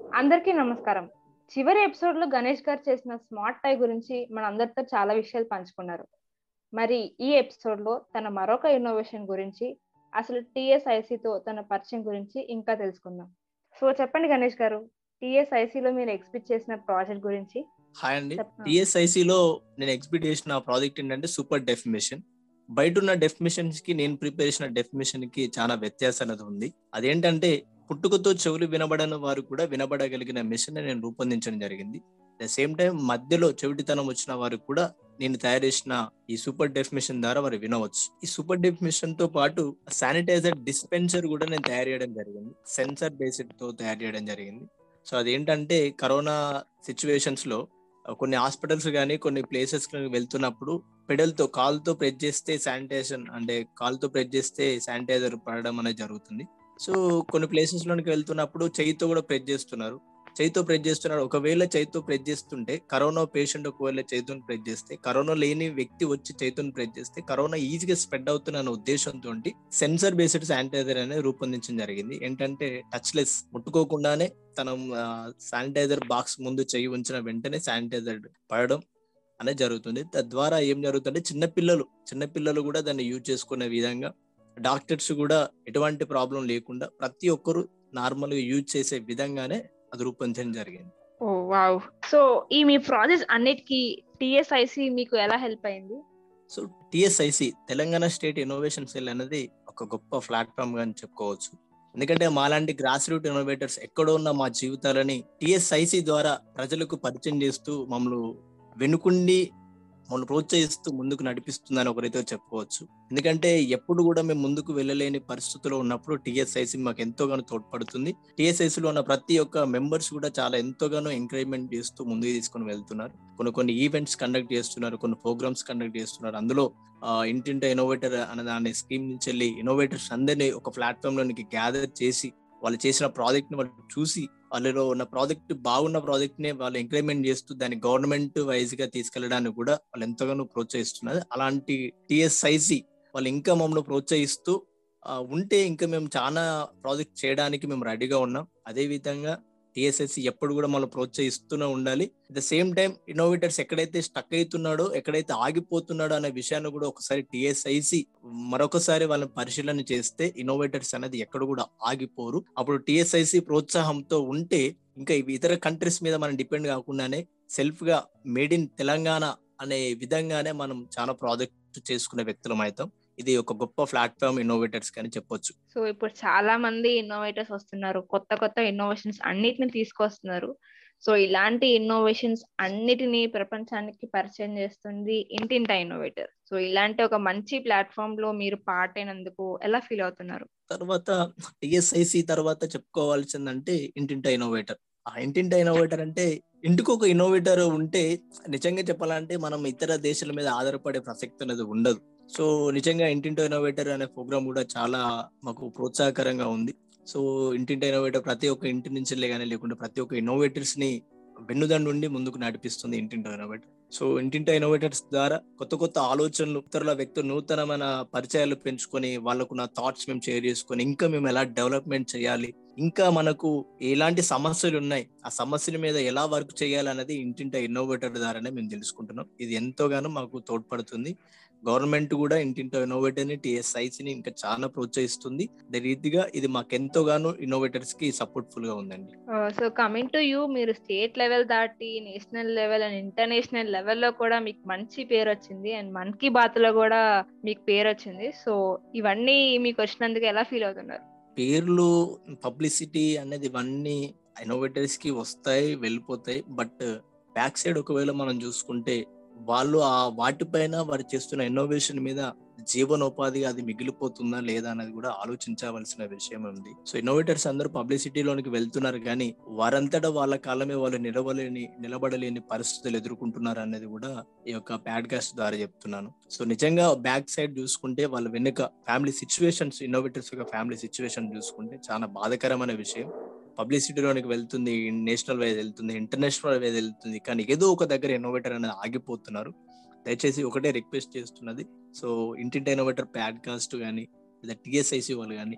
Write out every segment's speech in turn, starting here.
అందరికీ నమస్కారం చివరి ఎపిసోడ్ లో గణేష్ గారు చేసిన స్మార్ట్ టై గురించి మన అందరితో చాలా విషయాలు పంచుకున్నారు మరి ఈ ఎపిసోడ్ లో తన మరొక ఇన్నోవేషన్ గురించి అసలు TSIC తో తన పరిచయం గురించి ఇంకా తెలుసుకుందాం సో చెప్పండి గణేష్ గారు TSIC లో మీరు ఎక్స్పెక్ట్ చేసిన ప్రాజెక్ట్ గురించి హాయ్ అండి చెప్పండి. టిఎస్ఐసి లో నేను ఎక్స్పెక్ట్ చేసిన ప్రాజెక్ట్ ఏంటంటే సూపర్ డెఫినేషన్ బయట ఉన్న డెఫినేషన్స్ కి నేను ప్రిపేర్ చేసిన డెఫినేషన్ కి చాలా వ్యత్యాసం అనేది ఉంది అదేంటంటే పుట్టుకతో చెవులు వినబడని వారు కూడా వినబడగలిగిన మిషన్ నేను రూపొందించడం జరిగింది ద సేమ్ టైం మధ్యలో చెవిటితనం వచ్చిన వారు కూడా నేను తయారు చేసిన ఈ సూపర్ డెఫినేషన్ ద్వారా వారు వినవచ్చు ఈ సూపర్ డెఫినేషన్ తో పాటు శానిటైజర్ డిస్పెన్సర్ కూడా నేను తయారు చేయడం జరిగింది సెన్సర్ బేస్డ్ తో తయారు చేయడం జరిగింది సో అదేంటంటే కరోనా సిచ్యువేషన్స్ లో కొన్ని హాస్పిటల్స్ కానీ కొన్ని ప్లేసెస్ వెళ్తున్నప్పుడు పెడల్తో కాల్తో ప్రెస్ చేస్తే శానిటైజేషన్ అంటే కాల్తో ప్రెస్ చేస్తే శానిటైజర్ పడడం అనేది జరుగుతుంది సో కొన్ని ప్లేసెస్ లోనికి వెళ్తున్నప్పుడు చేయితో కూడా ప్రెస్ చేస్తున్నారు చేయితో ప్రెస్ చేస్తున్నారు ఒకవేళ చేయితో ప్రెస్ చేస్తుంటే కరోనా పేషెంట్ ఒకవేళ చేతితో ప్రెస్ చేస్తే కరోనా లేని వ్యక్తి వచ్చి చేతితో ప్రెస్ చేస్తే కరోనా ఈజీగా స్ప్రెడ్ అవుతున్న అనే ఉద్దేశంతో సెన్సర్ బేస్డ్ శానిటైజర్ అనేది రూపొందించడం జరిగింది ఏంటంటే టచ్ లెస్ ముట్టుకోకుండానే తన శానిటైజర్ బాక్స్ ముందు చేయి ఉంచిన వెంటనే శానిటైజర్ పడడం అనేది జరుగుతుంది తద్వారా ఏం జరుగుతుందంటే చిన్నపిల్లలు చిన్నపిల్లలు కూడా దాన్ని యూజ్ చేసుకునే విధంగా డాక్టర్స్ కూడా ఎటువంటి ప్రాబ్లం లేకుండా ప్రతి ఒక్కరు నార్మల్ గా యూజ్ చేసే విధంగానే అది రూపొందించడం జరిగింది ఓ వావ్ సో ఈ మీ ప్రాజెక్ట్ అన్నిటికీ టిఎస్ఐసి మీకు ఎలా హెల్ప్ అయింది so TSIC Telangana state innovation cell అనేది ఒక గొప్ప ప్లాట్ఫామ్ గా చెప్పుకోవచ్చు ఎందుకంటే మాలాంటి గ్రాస్ రూట్ ఇన్నోవేటర్స్ ఎక్కడో ఉన్న మా జీవితాలని టిఎస్ఐసి ద్వారా ప్రజలకు పరిచయం చేస్తూ మమ్మల్ని వెనుకుండి మమ్మల్ని ప్రోత్సహిస్తూ ముందుకు నడిపిస్తుందని ఒకరైతే చెప్పుకోవచ్చు ఎందుకంటే ఎప్పుడు కూడా మేము ముందుకు వెళ్ళలేని పరిస్థితుల్లో ఉన్నప్పుడు టిఎస్ఐసి మాకు ఎంతోగానో తోడ్పడుతుంది TSIC లో ఉన్న ప్రతి ఒక్క మెంబర్స్ కూడా చాలా ఎంతోగానో ఎంకరేజ్మెంట్ చేస్తూ ముందుకు తీసుకొని వెళ్తున్నారు కొన్ని కొన్ని ఈవెంట్స్ కండక్ట్ చేస్తున్నారు కొన్ని ప్రోగ్రామ్స్ కండక్ట్ చేస్తున్నారు అందులో ఆ, ఇంటింట ఇన్నోవేటర్ అనే దాని స్కీమ్ నుంచి వెళ్ళి ఇన్నోవేటర్స్ అందరినీ ఒక ప్లాట్ఫామ్ లోనికి గ్యాదర్ చేసి వాళ్ళు చేసిన ప్రాజెక్ట్ ని వాళ్ళు చూసి వాళ్ళలో ఉన్న ప్రాజెక్ట్ బాగున్న ప్రాజెక్ట్ ని వాళ్ళు ఎంకరేజ్మెంట్ చేస్తూ దాన్ని గవర్నమెంట్ వైజ్ గా తీసుకెళ్ళడానికి కూడా వాళ్ళు ఎంతగానో ప్రోత్సహిస్తున్నారు అలాంటి టిఎస్ఐసి వాళ్ళు ఇంకా మమ్మల్ని ప్రోత్సహిస్తూ ఆ, ఉంటే ఇంకా మేము చాలా ప్రాజెక్ట్ చేయడానికి మేము రెడీగా ఉన్నాం అదే విధంగా టిఎస్ఎస్సి ఎప్పుడు కూడా మనం ప్రోత్సహిస్తూనే ఉండాలి at the same time innovators ఎక్కడైతే స్టక్ అవుతున్నాడో ఎక్కడైతే ఆగిపోతున్నాడో అనే విషయాన్ని కూడా ఒకసారి టిఎస్ఐసి మరొకసారి వాళ్ళని పరిశీలన చేస్తే ఇన్నోవేటర్స్ అనేది ఎక్కడ కూడా ఆగిపోరు అప్పుడు టిఎస్ఐసి ప్రోత్సాహంతో ఉంటే ఇంకా ఇవి ఇతర కంట్రీస్ మీద మనం డిపెండ్ కాకుండానే సెల్ఫ్ గా మేడ్ ఇన్ తెలంగాణ అనే విధంగానే మనం చాలా ప్రాజెక్ట్ చేసుకునే వ్యక్తులం అవుతాం ఇది ఒక గొప్ప ప్లాట్ఫామ్ ఇన్నోవేటర్స్ కానీ చెప్పొచ్చు సో ఇప్పుడు చాలా మంది ఇన్నోవేటర్స్ వస్తున్నారు కొత్త కొత్త ఇన్నోవేషన్స్ అన్నిటిని తీసుకొస్తున్నారు సో ఇలాంటి ఇన్నోవేషన్స్ అన్నిటిని ప్రపంచానికి పరిచయం చేస్తుంది ఇంటింటా ఇన్నోవేటర్ సో ఇలాంటి ఒక మంచి ప్లాట్ఫామ్ లో మీరు పార్ట్ అయినందుకు ఎలా ఫీల్ అవుతున్నారు తర్వాత టిఎస్ఐసి తర్వాత చెప్పుకోవాల్సిందంటే ఇంటింట ఇన్నోవేటర్ ఆ ఇంటింట ఇన్నోవేటర్ అంటే ఇంటికి ఒక ఇన్నోవేటర్ ఉంటే నిజంగా చెప్పాలంటే మనం ఇతర దేశాల మీద ఆధారపడే ప్రసక్తి అనేది ఉండదు సో నిజంగా ఇంటింటో ఇన్నోవేటర్ అనే ప్రోగ్రామ్ కూడా చాలా మాకు ప్రోత్సాహకరంగా ఉంది సో ఇంటింట ఇన్నోవేటర్ ప్రతి ఒక్క ఇంటి నుంచి కానీ లేకుంటే ప్రతి ఒక్క ఇన్నోవేటర్స్ ని వెన్నుదండు ఉండి ముందుకు నడిపిస్తుంది ఇంటింటో ఇన్నోవేటర్ సో ఇంటింటో ఇన్నోవేటర్స్ ద్వారా కొత్త కొత్త ఆలోచనలు ఇతరుల వ్యక్తులు నూతనమైన పరిచయాలు పెంచుకొని వాళ్ళకున్న థాట్స్ మేము షేర్ చేసుకొని ఇంకా మేము ఎలా డెవలప్మెంట్ చేయాలి ఇంకా మనకు ఎలాంటి సమస్యలు ఉన్నాయి ఆ సమస్యల మీద ఎలా వర్క్ చేయాలి అనేది ఇంటింట ఇన్నోవేటర్ ద్వారానే మేము తెలుసుకుంటున్నాం ఇది ఎంతోగానో మాకు తోడ్పడుతుంది గవర్నమెంట్ కూడా ఇంటింటో ఇన్నోవేటర్ ని టిఎస్ఐసి ని ఇంకా చాలా ప్రోత్సహిస్తుంది అదే రీతిగా ఇది మాకు ఎంతోగానో ఇన్నోవేటర్స్ కి సపోర్ట్ఫుల్ గా ఉందండి సో కమింగ్ టు యూ మీరు స్టేట్ లెవెల్ దాటి నేషనల్ లెవెల్ అండ్ ఇంటర్నేషనల్ లెవెల్లో కూడా మీకు మంచి పేరు వచ్చింది అండ్ మన్ కీ బాత్ లో కూడా మీకు పేరు వచ్చింది సో ఇవన్నీ మీకు వచ్చినందుకు ఎలా ఫీల్ అవుతున్నారు పేర్లు పబ్లిసిటీ అనేది ఇవన్నీ ఇన్నోవేటర్స్ కి వస్తాయి వెళ్ళిపోతాయి బట్ బ్యాక్ సైడ్ ఒకవేళ మనం చూసుకుంటే వాళ్ళు ఆ వాటిపైన వారు చేస్తున్న ఇన్నోవేషన్ మీద జీవనోపాధిగా అది మిగిలిపోతుందా లేదా అనేది కూడా ఆలోచించవలసిన విషయం ఉంది సో ఇన్నోవేటర్స్ అందరూ పబ్లిసిటీలోనికి వెళ్తున్నారు కానీ వారంతటా వాళ్ళ కాలమే వాళ్ళు నిలవలేని నిలబడలేని పరిస్థితులు ఎదుర్కొంటున్నారు అనేది కూడా ఈ యొక్క ప్యాడ్కాస్ట్ ద్వారా చెప్తున్నాను సో నిజంగా బ్యాక్ సైడ్ చూసుకుంటే వాళ్ళ వెనుక ఫ్యామిలీ సిచ్యువేషన్స్ ఇన్నోవేటర్స్ యొక్క ఫ్యామిలీ సిచ్యువేషన్ చూసుకుంటే చాలా బాధకరమైన విషయం పబ్లిసిటీలోనికి వెళ్తుంది నేషనల్ వైజ్ వెళ్తుంది ఇంటర్నేషనల్ వైజ్ వెళ్తుంది కానీ ఏదో ఒక దగ్గర ఇన్నోవేటర్ అనేది ఆగిపోతున్నారు దయచేసి ఒకటే రిక్వెస్ట్ చేస్తున్నది సో ఇంటింటి ఇన్నోవేటర్ ప్యాడ్కాస్ట్ కానీ లేదా టిఎస్ఐసి వాళ్ళు కానీ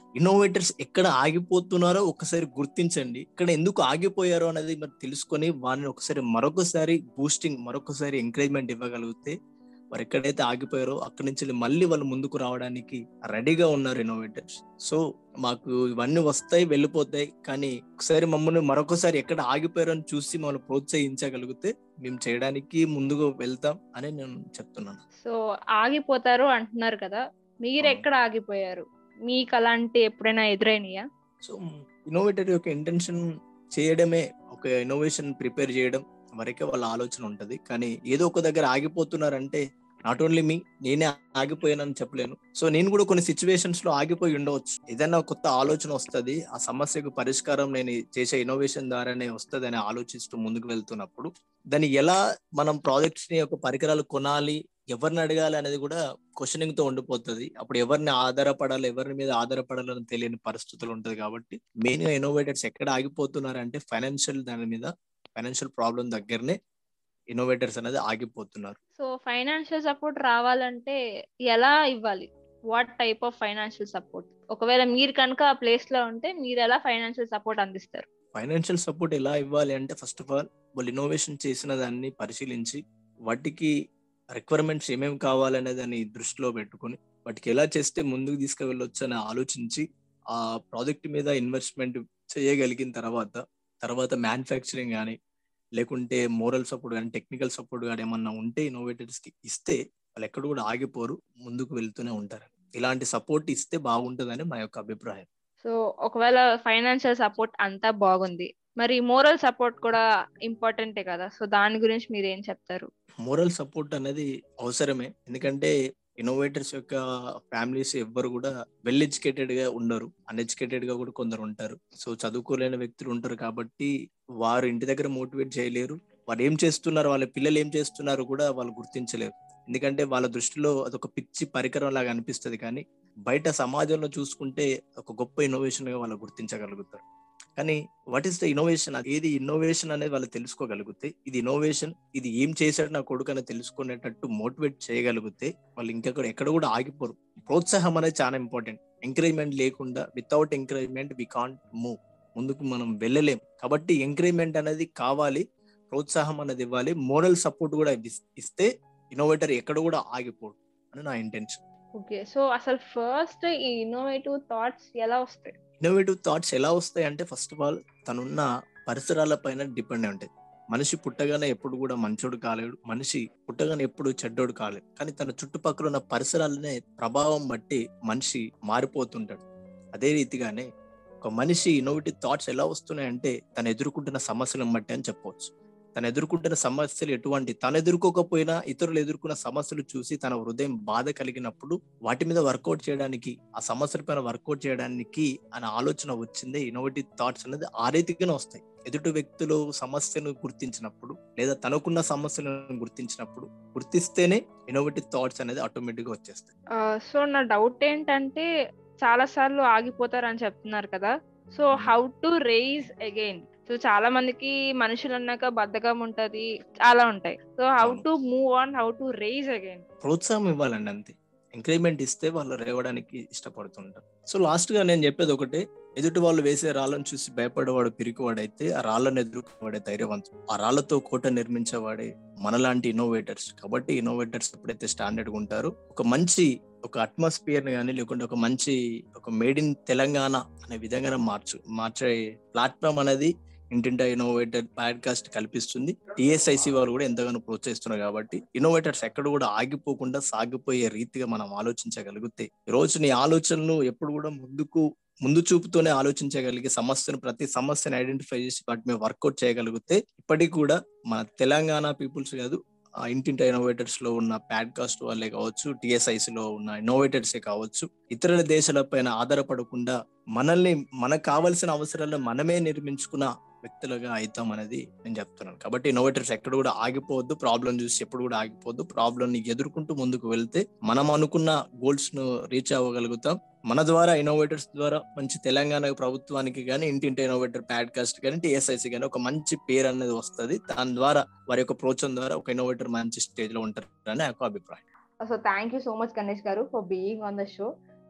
ఇన్నోవేటర్స్ ఎక్కడ ఆగిపోతున్నారో ఒకసారి గుర్తించండి ఇక్కడ ఎందుకు ఆగిపోయారో అనేది మరి తెలుసుకొని వారిని ఒకసారి మరొకసారి బూస్టింగ్ మరొకసారి ఎంకరేజ్మెంట్ ఇవ్వగలిగితే వారు ఎక్కడైతే ఆగిపోయారో అక్కడి నుంచి మళ్ళీ వాళ్ళు ముందుకు రావడానికి రెడీగా ఉన్నారు ఇన్నోవేటర్స్ సో మాకు ఇవన్నీ వస్తాయి వెళ్ళిపోతాయి కానీ ఒకసారి మమ్మల్ని మరొకసారి ఎక్కడ ఆగిపోయారో అని చూసి మమ్మల్ని ప్రోత్సహించగలిగితే మేము చేయడానికి ముందుకు వెళ్తాం అని నేను చెప్తున్నాను సో ఆగిపోతారు అంటున్నారు కదా మీరు అవును. ఎక్కడ ఆగిపోయారు మీకు అలాంటి ఎప్పుడైనా ఎదురైనయా సో ఇన్నోవేటర్ యొక్క ఇంటెన్షన్ చేయడమే ఒక ఇన్నోవేషన్ ప్రిపేర్ చేయడం వరకే వాళ్ళ ఆలోచన ఉంటది కానీ ఏదో ఒక దగ్గర ఆగిపోతున్నారంటే నాట్ ఓన్లీ మీ నేనే ఆగిపోయానని చెప్పలేను సో నేను కూడా కొన్ని సిచ్యువేషన్స్ లో ఆగిపోయి ఉండవచ్చు ఏదైనా కొత్త ఆలోచన వస్తది ఆ సమస్యకు పరిష్కారం నేను చేసే ఇన్నోవేషన్ ద్వారానే వస్తుంది అని ఆలోచిస్తూ ముందుకు వెళ్తున్నప్పుడు దాన్ని ఎలా మనం ప్రాజెక్ట్స్ ని ఒక పరికరాలు కొనాలి ఎవరిని అడగాలి అనేది కూడా క్వశ్చనింగ్ తో ఉండిపోతుంది అప్పుడు ఎవరిని ఆధారపడాలి ఎవరి మీద ఆధారపడాలని తెలియని పరిస్థితులు ఉంటది కాబట్టి మెయిన్ గా ఇన్నోవేటర్స్ ఎక్కడ ఆగిపోతున్నారు అంటే ఫైనాన్షియల్ దాని మీద ఫైనాన్షియల్ ప్రాబ్లం దగ్గరనే ఇన్నోవేటర్స్ అనేది ఆగిపోతున్నారు సో ఫైనాన్షియల్ సపోర్ట్ రావాలంటే ఎలా ఇవ్వాలి what type of financial support ఒకవేళ మీరు కనుక ఆ ప్లేస్ లో ఉంటే మీరు ఎలా ఫైనాన్షియల్ సపోర్ట్ అందిస్తారు ఫైనాన్షియల్ సపోర్ట్ ఎలా ఇవ్వాలి అంటే ఫస్ట్ ఆఫ్ ఆల్ వాళ్ళు ఇన్నోవేషన్ చేసిన దాన్ని పరిశీలించి వాటికి రిక్వైర్మెంట్స్ ఏమేమి కావాలనే దాన్ని దృష్టిలో పెట్టుకొని వాటికి ఎలా చేస్తే ముందుకు తీసుకువెళ్ళొచ్చు అని ఆలోచించి ఆ ప్రాజెక్ట్ మీద ఇన్వెస్ట్మెంట్ చేయగలిగిన తర్వాత తర్వాత మ్యానుఫ్యాక్చరింగ్ కానీ లేకుంటే మోరల్ సపోర్ట్ కానీ టెక్నికల్ సపోర్ట్ కానీ ఏమన్నా ఉంటే ఇన్నోవేటర్స్ కి ఇస్తే వాళ్ళు ఎక్కడ కూడా ఆగిపోరు ముందుకు వెళ్తూనే ఉంటారు ఇలాంటి సపోర్ట్ ఇస్తే బాగుంటుందని మా యొక్క అభిప్రాయం సో ఒకవేళ ఫైనాన్షియల్ సపోర్ట్ అంతా బాగుంది మరి మోరల్ సపోర్ట్ కూడా ఇంపార్టెంటే కదా సో దాని గురించి మీరు ఏం చెప్తారు మోరల్ సపోర్ట్ అనేది అవసరమే ఎందుకంటే ఇన్నోవేటర్స్ యొక్క ఫ్యామిలీస్ ఎవ్వరు కూడా వెల్ ఎడ్యుకేటెడ్ గా ఉండరు అన్ఎడ్యుకేటెడ్ గా కూడా కొందరు ఉంటారు సో చదువుకోలేని వ్యక్తులు ఉంటారు కాబట్టి వారు ఇంటి దగ్గర మోటివేట్ చేయలేరు వారు ఏం చేస్తున్నారు వాళ్ళ పిల్లలు ఏం చేస్తున్నారు కూడా వాళ్ళు గుర్తించలేరు ఎందుకంటే వాళ్ళ దృష్టిలో అదొక పిచ్చి పరికరం లాగా అనిపిస్తుంది కానీ బయట సమాజంలో చూసుకుంటే ఒక గొప్ప ఇన్నోవేషన్ గా వాళ్ళు గుర్తించగలుగుతారు కానీ వాట్ ఈస్ ద ఇన్నోవేషన్ ఏది ఇన్నోవేషన్ అనేది వాళ్ళు తెలుసుకోగలిగితే ఇది ఇన్నోవేషన్ ఇది ఏం చేశాడు నా కొడుకు అని తెలుసుకునేటట్టు మోటివేట్ చేయగలిగితే వాళ్ళు ఇంకెక్కడ ఎక్కడ కూడా ఆగిపోరు ప్రోత్సాహం అనేది చాలా ఇంపార్టెంట్ ఎంకరేజ్మెంట్ లేకుండా without encouragement we can't move ముందుకు మనం వెళ్ళలేం కాబట్టి ఎంకరేజ్మెంట్ అనేది కావాలి ప్రోత్సాహం అనేది ఇవ్వాలి మోరల్ సపోర్ట్ కూడా ఇస్- ఇస్తే ఇన్నోవేటర్ ఎక్కడ కూడా ఆగిపోడు అని నా ఇంటెన్షన్ ఓకే సో అసలు ఫస్ట్ ఈ ఇన్నోవేటివ్ థాట్స్ ఎలా వస్తాయి ఇన్నోవేటివ్ థాట్స్ ఎలా వస్తాయి అంటే ఫస్ట్ ఆఫ్ ఆల్ తనున్న పరిసరాల పైన డిపెండ్ అయి ఉంటాయి మనిషి పుట్టగానే ఎప్పుడు కూడా మంచోడు కాలేడు మనిషి పుట్టగానే ఎప్పుడు చెడ్డోడు కాలేడు కానీ తన చుట్టుపక్కల ఉన్న పరిసరాలనే ప్రభావం బట్టి మనిషి మారిపోతుంటాడు అదే రీతిగానే ఒక మనిషి ఇన్నోవేటివ్ థాట్స్ ఎలా వస్తున్నాయంటే తను ఎదుర్కొంటున్న సమస్యలను బట్టి అని చెప్పవచ్చు తను ఎదుర్కొంటున్న సమస్యలు ఎటువంటి తను ఎదుర్కోకపోయినా ఇతరులు ఎదుర్కొన్న సమస్యలు చూసి తన హృదయం బాధ కలిగినప్పుడు వాటి మీద వర్కౌట్ చేయడానికి ఆ సమస్యల పైన వర్కౌట్ చేయడానికి అనే ఆలోచన వచ్చింది ఇన్నోవేటివ్ థాట్స్ అనేది ఆ రీతిగానే వస్తాయి ఎదుటి వ్యక్తులు సమస్యను గుర్తించినప్పుడు లేదా తనకున్న సమస్యలను గుర్తించినప్పుడు గుర్తిస్తేనే ఇన్నోవేటివ్ థాట్స్ అనేది ఆటోమేటిక్ గా వచ్చేస్తాయి సో నా డౌట్ ఏంటంటే చాలా సార్లు ఆగిపోతారు అని చెప్తున్నారు కదా so how to raise again so చాలా మందికి మనుషులు అన్నాక బద్ధకం ఉంటది చాలా ఉంటాయి సో హౌ అవును. To move on how to raise again ప్రోత్సాహం ఇవ్వాలండి అంతే ఎంకరేజ్మెంట్ ఇస్తే వాళ్ళు రేవడానికి ఇష్టపడుతుంటారు సో లాస్ట్ గా నేను చెప్పేది ఒకటే ఎదుటి వాళ్ళు వేసే రాళ్ళను చూసి భయపడేవాడు పిరికివాడైతే ఆ రాళ్ళను ఎదుర్కొనేవాడే ధైర్యవంతుడు ఆ రాళ్లతో కోట నిర్మించేవాడే మనలాంటి ఇన్నోవేటర్స్ కాబట్టి ఇన్నోవేటర్స్ ఎప్పుడైతే స్టాండర్డ్ గా ఉంటారో ఒక మంచి ఒక అట్మాస్ఫియర్ కానీ లేకుంటే ఒక మంచి ఒక మేడ్ ఇన్ తెలంగాణ అనే విధంగా మార్చు మార్చే ప్లాట్ఫామ్ అనేది ఇంటింటా ఇన్నోవేటర్ పాడ్కాస్ట్ కల్పిస్తుంది టిఎస్ఐసి వాళ్ళు కూడా ఎంతగానో ప్రోత్సహిస్తున్నారు కాబట్టి ఇన్నోవేటర్స్ ఎక్కడ కూడా ఆగిపోకుండా సాగిపోయే రీతిగా మనం ఆలోచించగలిగితే ఈ రోజు నీ ఆలోచనలు ఎప్పుడు కూడా ముందుకు ముందు చూపుతోనే ఆలోచించగలిగే సమస్యను ప్రతి సమస్యను ఐడెంటిఫై చేసి వాటి మీద వర్కౌట్ చేయగలిగితే ఇప్పటికి కూడా మన తెలంగాణ పీపుల్స్ కాదు ఆ ఇంటింట ఇన్నోవేటర్స్ లో ఉన్న పాడ్కాస్ట్ వాళ్ళే కావచ్చు టిఎస్ఐసి లో ఉన్న ఇన్నోవేటర్స్ కావచ్చు ఇతర దేశాల పైన ఆధారపడకుండా మనల్ని మనకు కావాల్సిన అవసరాలను మనమే నిర్మించుకున్న వ్యక్తులుగా అవుతాం అనేది నేను చెప్తున్నాను కాబట్టి ఇన్నోవేటర్స్ ఎక్కడ కూడా ఆగిపోవద్దు ప్రాబ్లం చూసి ఎప్పుడు కూడా ఆగిపోవద్దు ప్రాబ్లం ని ఎదుర్కొంటూ ముందుకు వెళ్తే మనం అనుకున్న గోల్స్ ను రీచ్ అవ్వగలుగుతాం మన ద్వారా ఇన్నోవేటర్స్ ద్వారా మంచి తెలంగాణ ప్రభుత్వానికి కానీ ఇంటింటి ఇన్నోవేటర్ పాడ్కాస్ట్ కానీ టిఎస్ఐసి కానీ ఒక మంచి పేరు అనేది వస్తుంది దాని ద్వారా వారి యొక్క ప్రోత్సాహం ద్వారా ఒక ఇన్నోవేటర్ మంచి స్టేజ్ లో ఉంటారు అని నాకు అభిప్రాయం so thank you so much Ganesh garu for being on the show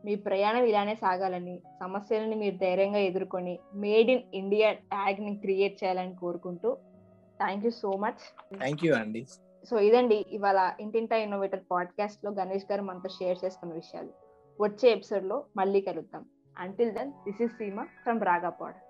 మీ ప్రయాణం ఇలానే సాగాలని సమస్యలను మీరు ధైర్యంగా ఎదుర్కొని మేడ్ ఇన్ ఇండియా ట్యాగ్ ని క్రియేట్ చేయాలని కోరుకుంటూ thank you so much thank you అండి సో ఇదండి ఇవాళ ఇంటింటా ఇన్నోవేటర్ పాడ్కాస్ట్ లో గణేష్ గారు మనతో షేర్ చేసుకున్న విషయాలు వచ్చే ఎపిసోడ్ లో మళ్ళీ కలుద్దాం until then this is Seema from రాగాపాడ్